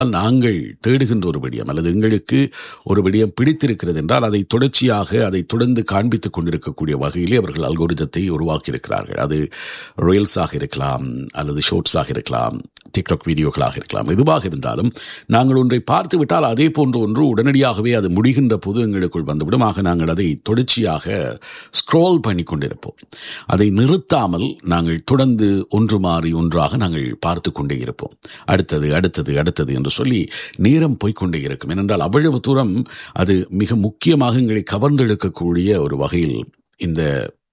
நாங்கள் தேடுகின்ற ஒரு விடயம் அல்லது எங்களுக்கு ஒரு விடயம் பிடித்திருக்கிறது என்றால் அதை தொடர்ச்சியாக அதை தொடர்ந்து காண்பித்துக் கொண்டிருக்கக்கூடிய வகையிலே அவர்கள் அல்கோரிதத்தை உருவாக்கியிருக்கிறார்கள் அது ரீல்ஸாக இருக்கலாம் அல்லது ஷோர்ட்ஸாக இருக்கலாம் டிக்டாக் வீடியோக்களாக இருக்கலாம் எதுவாக இருந்தாலும் நாங்கள் ஒன்றை பார்த்து விட்டால் அதே போன்ற ஒன்று உடனடியாகவே அது முடிகின்ற போது எங்களுக்குள் வந்துவிடும் ஆக நாங்கள் அதை தொடர்ச்சியாக ஸ்க்ரோல் பண்ணி கொண்டிருப்போம் அதை நிறுத்தாமல் நாங்கள் தொடர்ந்து ஒன்று மாறி ஒன்றாக நாங்கள் பார்த்து கொண்டே இருப்போம் அடுத்தது அடுத்தது அடுத்தது என்று சொல்லி நேரம் போய்க்கொண்டே இருக்கும் ஏனென்றால் அவ்வளவு தூரம் அது மிக முக்கியமாக எங்களை கவர்ந்தெழுக்கக்கூடிய ஒரு வகையில் இந்த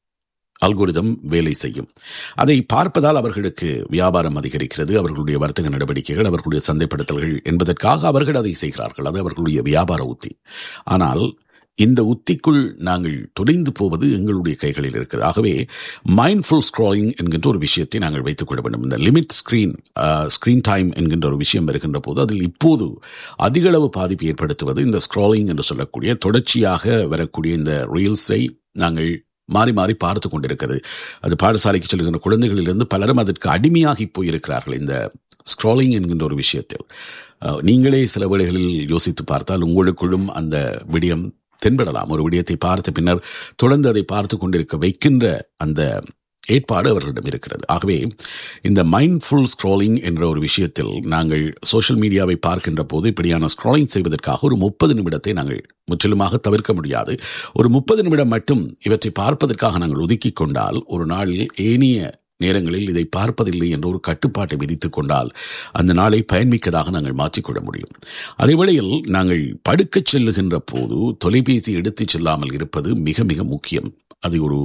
அல்கோரிதம் வேலை செய்யும் அதை பார்ப்பதால் அவர்களுக்கு வியாபாரம் அதிகரிக்கிறது அவர்களுடைய வர்த்தக நடவடிக்கைகள் அவர்களுடைய சந்தைப்படுத்தல்கள் என்பதற்காக அவர்கள் அதை செய்கிறார்கள் அது அவர்களுடைய வியாபார உத்தி ஆனால் இந்த உத்திக்குள் நாங்கள் தொலைந்து போவது எங்களுடைய கைகளில் இருக்கிறது ஆகவே மைண்ட்ஃபுல் ஸ்க்ராலிங் என்கின்ற ஒரு விஷயத்தை நாங்கள் வைத்துக் கொள்ள வேண்டும் இந்த லிமிட் ஸ்கிரீன் ஸ்கிரீன் டைம் என்கின்ற ஒரு விஷயம் வருகின்ற போது அதில் இப்போது அதிகளவு பாதிப்பு ஏற்படுத்துவது இந்த ஸ்க்ராலிங் என்று சொல்லக்கூடிய தொடர்ச்சியாக வரக்கூடிய இந்த ரீல்ஸை நாங்கள் மாறி மாறி பார்த்து கொண்டிருக்கிறது அது பாடசாலைக்கு செல்கின்ற குழந்தைகளிலிருந்து பலரும் அதற்கு அடிமையாகி போயிருக்கிறார்கள் இந்த ஸ்க்ராலிங் என்கின்ற ஒரு விஷயத்தில் நீங்களே சில வேளைகளில் யோசித்து பார்த்தால் உங்களுக்குள்ளும் அந்த விடயம் தென்படலாம் ஒரு விடயத்தை பார்த்த பின்னர் தொடர்ந்து அதை பார்த்து கொண்டிருக்க வைக்கின்ற அந்த ஏற்பாடு அவர்களிடம் இருக்கிறது ஆகவே இந்த மைண்ட்ஃபுல் ஸ்க்ராலிங் என்ற ஒரு விஷயத்தில் நாங்கள் சோஷியல் மீடியாவை பார்க்கின்ற போது இப்படியான ஸ்க்ராலிங் செய்வதற்காக ஒரு முப்பது நிமிடத்தை நாங்கள் முற்றிலுமாக தவிர்க்க முடியாது ஒரு முப்பது நிமிடம் மட்டும் இவற்றை பார்ப்பதற்காக நாங்கள் ஒதுக்கி கொண்டால் ஒரு நாளில் ஏனிய நேரங்களில் இதை பார்ப்பதில்லை என்ற ஒரு கட்டுப்பாட்டை விதித்துக் கொண்டால் அந்த நாளை பயன்மிக்கதாக நாங்கள் மாற்றிக்கொள்ள முடியும் அதே வேளையில் நாங்கள் படுக்கச் செல்லுகின்ற போது தொலைபேசி எடுத்துச் செல்லாமல் இருப்பது மிக மிக முக்கியம் அது ஒரு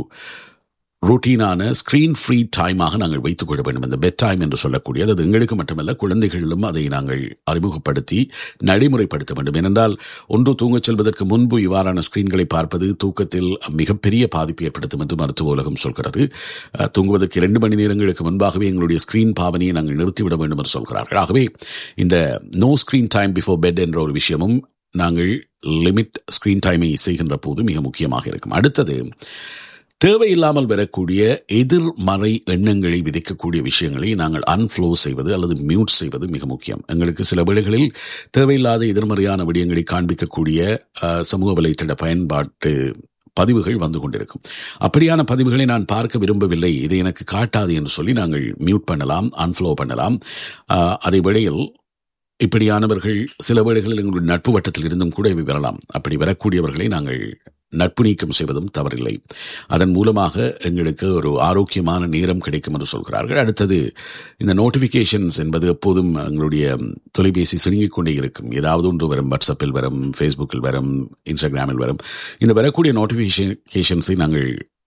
ரூட்டீனான ஸ்கிரீன் ஃப்ரீ டைமாக நாங்கள் வைத்துக் கொள்ள வேண்டும் இந்த பெட் டைம் என்று சொல்லக்கூடியது அது எங்களுக்கு மட்டுமல்ல குழந்தைகளிலும் அதை நாங்கள் அறிமுகப்படுத்தி நடைமுறைப்படுத்த வேண்டும் ஏனென்றால் ஒன்று தூங்கச் செல்வதற்கு முன்பு இவ்வாறான ஸ்கிரீன்களை பார்ப்பது தூக்கத்தில் மிகப்பெரிய பாதிப்பு ஏற்படுத்தும் என்று மருத்துவ உலகம் சொல்கிறது தூங்குவதற்கு இரண்டு மணி நேரங்களுக்கு முன்பாகவே எங்களுடைய ஸ்கிரீன் பாவனையை நாங்கள் நிறுத்திவிட வேண்டும் என்று சொல்கிறார்கள் ஆகவே இந்த no screen time before bed என்ற ஒரு விஷயமும் நாங்கள் லிமிட் ஸ்கிரீன் டைமை செய்கின்ற போது மிக முக்கியமாக இருக்கும் அடுத்தது தேவையில்லாமல் வரக்கூடிய எதிர்மறை எண்ணங்களை விதைக்கக்கூடிய விஷயங்களை நாங்கள் அன்ஃப்ளோ செய்வது அல்லது மியூட் செய்வது மிக முக்கியம் எங்களுக்கு சில வேளைகளில் தேவையில்லாத எதிர்மறையான விடயங்களை காண்பிக்கக்கூடிய சமூக வலைத்தள பயன்பாட்டு பதிவுகள் வந்து கொண்டிருக்கும் அப்படியான பதிவுகளை நான் பார்க்க விரும்பவில்லை இதை எனக்கு காட்டாது என்று சொல்லி நாங்கள் மியூட் பண்ணலாம் அன்ஃப்ளோ பண்ணலாம் அதே வேளையில் இப்படியானவர்கள் சில வேளைகளில் எங்களுடைய நட்பு வட்டத்தில் இருந்தும் கூட இவை வரலாம் அப்படி வரக்கூடியவர்களை நாங்கள் நட்பு நீக்கம் செய்வதும் தவறில்லை அதன் மூலமாக எங்களுக்கு ஒரு ஆரோக்கியமான நேரம் கிடைக்கும் என்று சொல்கிறார்கள் அடுத்தது இந்த நோட்டிஃபிகேஷன்ஸ் என்பது எப்போதும் எங்களுடைய தொலைபேசி சிணுங்கிக் கொண்டே இருக்கும் ஏதாவது ஒன்று வரும் வாட்ஸ்அப்பில் வரும் ஃபேஸ்புக்கில் வரும் இன்ஸ்டாகிராமில் வரும் இந்த வரக்கூடிய நோட்டிஃபிகேஷன்ஸை நாங்கள்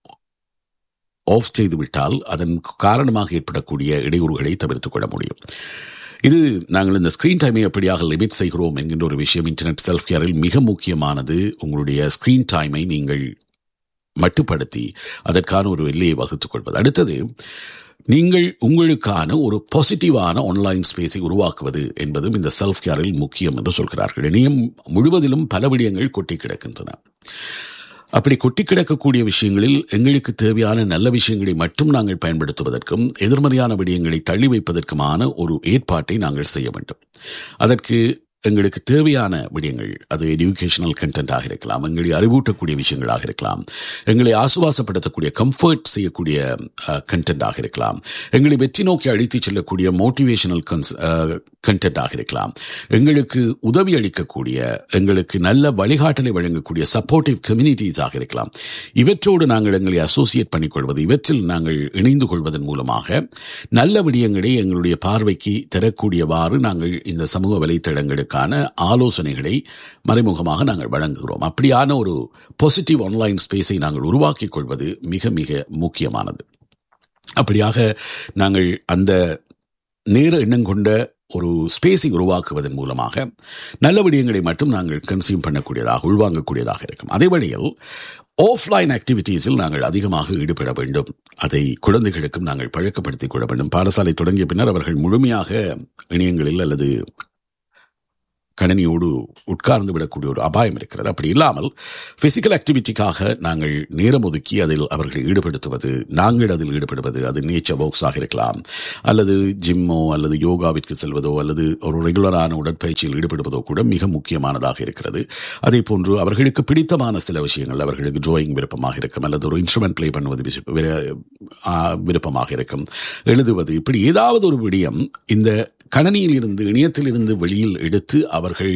ஆஃப் செய்து விட்டால் அதன் காரணமாக ஏற்படக்கூடிய இடையூறுகளை தவிர்த்துக் கொள்ள முடியும் இது நாங்கள் இந்த ஸ்கிரீன் டைமை எப்படியாக லிமிட் செய்கிறோம் என்கின்ற ஒரு விஷயம் இன்டர்நெட் செல்ஃப் கேரில் மிக முக்கியமானது உங்களுடைய ஸ்கிரீன் டைமை நீங்கள் மட்டுப்படுத்தி அதற்கான ஒரு எல்லையை வகுத்துக் கொள்வது அடுத்தது நீங்கள் உங்களுக்கான ஒரு பாசிட்டிவான ஆன்லைன் ஸ்பேஸை உருவாக்குவது என்பதும் இந்த செல்ஃப் கேரில் முக்கியம் என்று சொல்கிறார்கள் இணையம் முழுவதிலும் பல விடயங்கள் கொட்டி கிடக்கின்றன அப்படி கொட்டி கிடக்கக்கூடிய விஷயங்களில் எங்களுக்கு தேவையான நல்ல விஷயங்களை மட்டும் நாங்கள் பயன்படுத்துவதற்கும் எதிர்மறையான விடயங்களை தள்ளி வைப்பதற்குமான ஒரு ஏற்பாட்டை நாங்கள் செய்ய வேண்டும் அதற்கு எங்களுக்கு தேவையான விடயங்கள் அது எஜுகேஷனல் கண்டென்ட்டாக இருக்கலாம் எங்களை அறிவூட்டக்கூடிய விஷயங்களாக இருக்கலாம் எங்களை ஆசுவாசப்படுத்தக்கூடிய கம்ஃபர்ட் செய்யக்கூடிய கண்டென்ட்டாக இருக்கலாம் எங்களை வெற்றி நோக்கி அழைத்துச் செல்லக்கூடிய மோட்டிவேஷனல் கண்டென்ட்டாக இருக்கலாம் எங்களுக்கு உதவி அளிக்கக்கூடிய எங்களுக்கு நல்ல வழிகாட்டலை வழங்கக்கூடிய சப்போர்ட்டிவ் கம்யூனிட்டிஸாக இருக்கலாம் இவற்றோடு நாங்கள் எங்களை அசோசியேட் பண்ணிக்கொள்வது இவற்றில் நாங்கள் இணைந்து கொள்வதன் மூலமாக நல்ல விடயங்களை எங்களுடைய பார்வைக்கு தரக்கூடியவாறு நாங்கள் இந்த சமூக வலைத்தளங்களுக்கான ஆலோசனைகளை மறைமுகமாக நாங்கள் வழங்குகிறோம் அப்படியான ஒரு பாசிட்டிவ் ஆன்லைன் ஸ்பேஸை நாங்கள் உருவாக்கிக் கொள்வது மிக மிக முக்கியமானது அப்படியாக நாங்கள் அந்த நேர எண்ணம் கொண்ட ஒரு ஸ்பேஸை உருவாக்குவதன் மூலமாக நல்ல விடயங்களை மட்டும் நாங்கள் கன்சியூம் பண்ணக்கூடியதாக உள்வாங்கக்கூடியதாக இருக்கும் அதே வழியில் ஆஃப்லைன் ஆக்டிவிட்டீஸில் நாங்கள் அதிகமாக ஈடுபட வேண்டும் அதை குழந்தைகளுக்கும் நாங்கள் பழக்கப்படுத்திக் கொள்ள வேண்டும் பாடசாலை தொடங்கிய பின்னர் அவர்கள் முழுமையாக இணையங்களில் அல்லது கணினியோடு உட்கார்ந்து விடக்கூடிய ஒரு அபாயம் இருக்கிறது அப்படி இல்லாமல் பிசிக்கல் ஆக்டிவிட்டிக்காக நாங்கள் நேரம் ஒதுக்கி அதில் அவர்களை ஈடுபடுத்துவது நாங்கள் அதில் ஈடுபடுவது அது நேச்சர் ஒர்க்ஸாக இருக்கலாம் அல்லது ஜிம்மோ அல்லது யோகாவிற்கு செல்வதோ அல்லது ஒரு ரெகுலரான உடற்பயிற்சியில் ஈடுபடுவதோ கூட மிக முக்கியமானதாக இருக்கிறது அதே போன்று அவர்களுக்கு பிடித்தமான சில விஷயங்கள் அவர்களுக்கு ட்ராயிங் விருப்பமாக இருக்கும் அல்லது ஒரு இன்ஸ்ட்ருமெண்ட் ப்ளே பண்ணுவது விஷ- விர- ஆ, விருப்பமாக இருக்கும் எழுதுவது இப்படி ஏதாவது ஒரு விடயம் இந்த கணனியில் இருந்து இணையத்தில் இருந்து வெளியில் எடுத்து அவர்கள்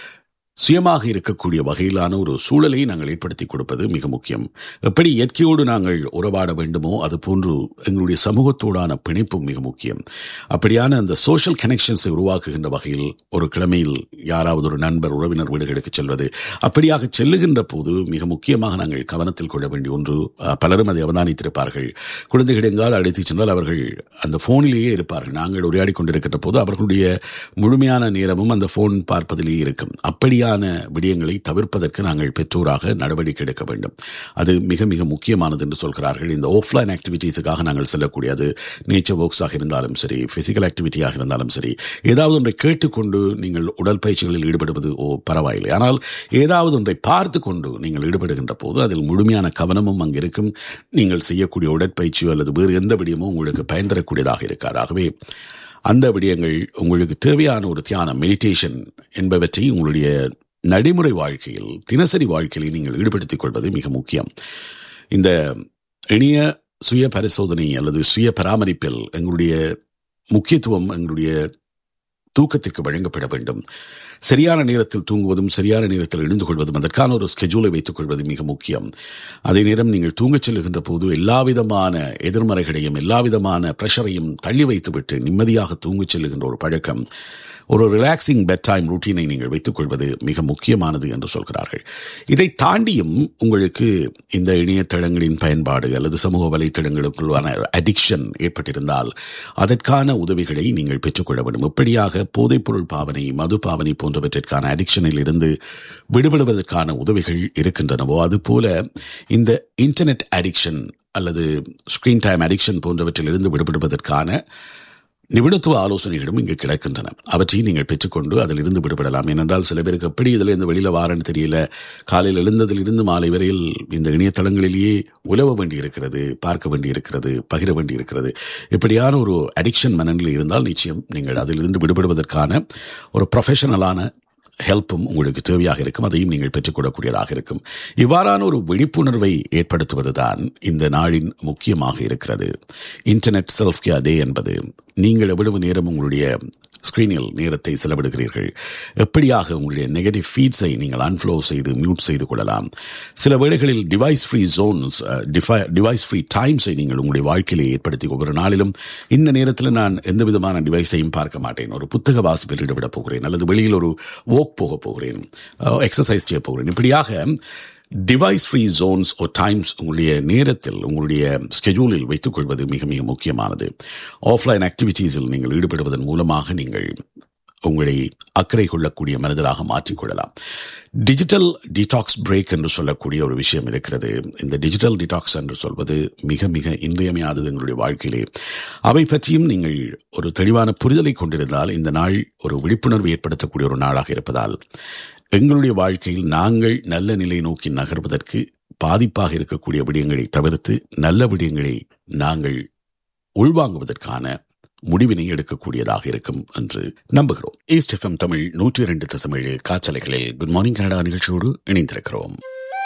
சுயமாக இருக்கக்கூடிய வகையிலான ஒரு சூழலை நாங்கள் ஏற்படுத்தி கொடுப்பது மிக முக்கியம் எப்படி இயற்கையோடு நாங்கள் உறவாட வேண்டுமோ அது போன்று எங்களுடைய சமூகத்தோடான பிணைப்பும் மிக முக்கியம் அப்படியான அந்த சோஷியல் கனெக்ஷன்ஸை உருவாக்குகின்ற வகையில் ஒரு கிழமையில் யாராவது ஒரு நண்பர் உறவினர் வீடுகளுக்கு செல்வது அப்படியாக செல்லுகின்ற போது மிக முக்கியமாக நாங்கள் கவனத்தில் கொள்ள வேண்டிய ஒன்று அஹ், பலரும் அதை அவதானித்திருப்பார்கள் குழந்தைகள் எங்காவது அழைத்துச் சென்றால் அவர்கள் அந்த போனிலேயே இருப்பார்கள் நாங்கள் உரையாடி கொண்டிருக்கின்ற போது அவர்களுடைய முழுமையான நேரமும் அந்த போன் பார்ப்பதிலேயே இருக்கும் அப்படியான விடயங்களை தவிர்ப்பதற்கு நாங்கள் பெற்றோராக நடவடிக்கை எடுக்க வேண்டும் அது மிக மிக முக்கியமானது என்று சொல்கிறார்கள் இந்த ஆஃப்லைன் ஆக்டிவிட்டீஸுக்காக நாங்கள் செல்லக்கூடிய அது நேச்சர் ஒர்க்ஸாக இருந்தாலும் சரி பிசிக்கல் ஆக்டிவிட்டியாக இருந்தாலும் சரி ஏதாவது ஒன்றை கேட்டுக்கொண்டு நீங்கள் உடற்பயிற்சிகளில் ஈடுபடுவது ஓ பரவாயில்லை ஆனால் ஏதாவது ஒன்றை பார்த்து கொண்டு நீங்கள் ஈடுபடுகின்ற போது அதில் முழுமையான கவனமும் அங்கு இருக்கும் நீங்கள் செய்யக்கூடிய உடற்பயிற்சியோ அல்லது வேறு எந்த விடயமோ உங்களுக்கு பயன் தரக்கூடியதாக இருக்காது ஆகவே அந்த விடயங்கள் உங்களுக்கு தேவையான ஒரு தியானம் மெடிடேஷன் என்பவற்றை உங்களுடைய நடைமுறை வாழ்க்கையில் தினசரி வாழ்க்கையில் நீங்கள் ஈடுபடுத்திக் கொள்வது மிக முக்கியம் இந்த இணைய சுய பரிசோதனை அல்லது சுய பராமரிப்பில் எங்களுடைய முக்கியத்துவம் எங்களுடைய தூக்கத்திற்கு வழங்கப்பட வேண்டும் சரியான நேரத்தில் தூங்குவதும் சரியான நேரத்தில் எழுந்து கொள்வதும் அதற்கான ஒரு ஸ்கெட்யூலை வைத்துக் கொள்வது மிக முக்கியம் அதே நேரம் நீங்கள் தூங்கச் செல்லுகின்ற போது எல்லா விதமான எதிர்மறைகளையும் எல்லா விதமான ப்ரெஷரையும் தள்ளி வைத்துவிட்டு நிம்மதியாக தூங்கச் செல்லுகின்ற ஒரு பழக்கம் ஒரு ரிலாக்ஸிங் பெட் டைம் ரூட்டீனை நீங்கள் வைத்துக் கொள்வது மிக முக்கியமானது என்று சொல்கிறார்கள் இதை தாண்டியும் உங்களுக்கு இந்த இணையதளங்களின் பயன்பாடு அல்லது சமூக வலைத்தளங்களுக்குள்ளான அடிக்ஷன் ஏற்பட்டிருந்தால் அதற்கான உதவிகளை நீங்கள் பெற்றுக்கொள்ள வேண்டும் இப்படியாக போதைப்பொருள் பாவனை மது பாவனை போன்றவற்றிற்கான அடிக்ஷனில் இருந்து விடுபடுவதற்கான உதவிகள் இருக்கின்றனவோ அதுபோல இந்த இன்டர்நெட் அடிக்ஷன் அல்லது ஸ்கிரீன் டைம் அடிக்ஷன் போன்றவற்றில் இருந்து விடுபடுவதற்கான நிபுணத்துவ ஆலோசனைகளும் இங்கு கிடைக்கின்றன அவற்றை நீங்கள் பெற்றுக்கொண்டு அதிலிருந்து விடுபடலாம் ஏனென்றால் சில பேருக்கு எப்படி இதில் இருந்து வெளியில வாரன்னு தெரியல காலையில் எழுந்ததிலிருந்து மாலை வரையில் இந்த இணையதளங்களிலேயே உலவ வேண்டி இருக்கிறது பார்க்க வேண்டி இருக்கிறது பகிர வேண்டி இருக்கிறது இப்படியான ஒரு அடிக்ஷன் மனநிலை இருந்தால் நிச்சயம் நீங்கள் அதிலிருந்து விடுபடுவதற்கான ஒரு ப்ரொஃபஷனலான ஹெல்ப்பும் உங்களுக்கு தேவையாக இருக்கும் அதையும் நீங்கள் பெற்றுக்கொள்ளக்கூடியதாக இருக்கும் இவ்வாறான ஒரு விழிப்புணர்வை ஏற்படுத்துவதுதான் இந்த நாளின் முக்கியமாக இருக்கிறது இன்டர்நெட் செல்ஃப் கேர் டே என்பது நீங்கள் எவ்வளவு நேரம் உங்களுடைய ஸ்கிரீனில் நேரத்தை செலவிடுகிறீர்கள் எப்படியாக உங்களுடைய நெகட்டிவ் ஃபீட்ஸை நீங்கள் அன்ஃப்ளோ செய்து மியூட் செய்து கொள்ளலாம் சில வேளைகளில் device free zones device free டைம்ஸை நீங்கள் உங்களுடைய வாழ்க்கையிலே ஏற்படுத்தி ஒவ்வொரு நாளிலும் இந்த நேரத்தில் நான் எந்த விதமான டிவைஸையும் பார்க்க மாட்டேன் ஒரு புத்தக வாசிப்பில் ஈடுபட போகிறேன் அல்லது வெளியில் ஒரு வாக் போக போகிறேன் எக்ஸசைஸ் செய்ய போகிறேன் இப்படியாக டிவைஸ் ஃப்ரீ ஜோன்ஸ் ஓ டைம்ஸ் உங்களுடைய நேரத்தில் உங்களுடைய ஸ்கெடியூலில் வைத்துக் கொள்வது மிக மிக முக்கியமானது ஆஃப்லைன் ஆக்டிவிட்டீஸில் நீங்கள் ஈடுபடுவதன் மூலமாக நீங்கள் உங்களை அக்கறை கொள்ளக்கூடிய மனிதராக மாற்றிக்கொள்ளலாம் டிஜிட்டல் டிடாக்ஸ் பிரேக் என்று சொல்லக்கூடிய ஒரு விஷயம் இருக்கிறது இந்த டிஜிட்டல் டிடாக்ஸ் என்று சொல்வது மிக மிக இன்றியமையாதது எங்களுடைய வாழ்க்கையிலே அவை பற்றியும் நீங்கள் ஒரு தெளிவான புரிதலை கொண்டிருந்தால் இந்த நாள் ஒரு விழிப்புணர்வு ஏற்படுத்தக்கூடிய ஒரு நாளாக இருப்பதால் எங்களுடைய வாழ்க்கையில் நாங்கள் நல்ல நிலை நோக்கி நகர்வதற்கு பாதிப்பாக இருக்கக்கூடிய விடயங்களை தவிர்த்து நல்ல விடயங்களை நாங்கள் உள்வாங்குவதற்கான முடிவினை எடுக்கக்கூடியதாக இருக்கும் என்று நம்புகிறோம் ஈஸ்ட் எஃப்எம் தமிழ் நூற்றி இரண்டு தசமேழு காற்றலைகளில் குட் மார்னிங் கனடா நிகழ்ச்சியோடு இணைந்திருக்கிறோம்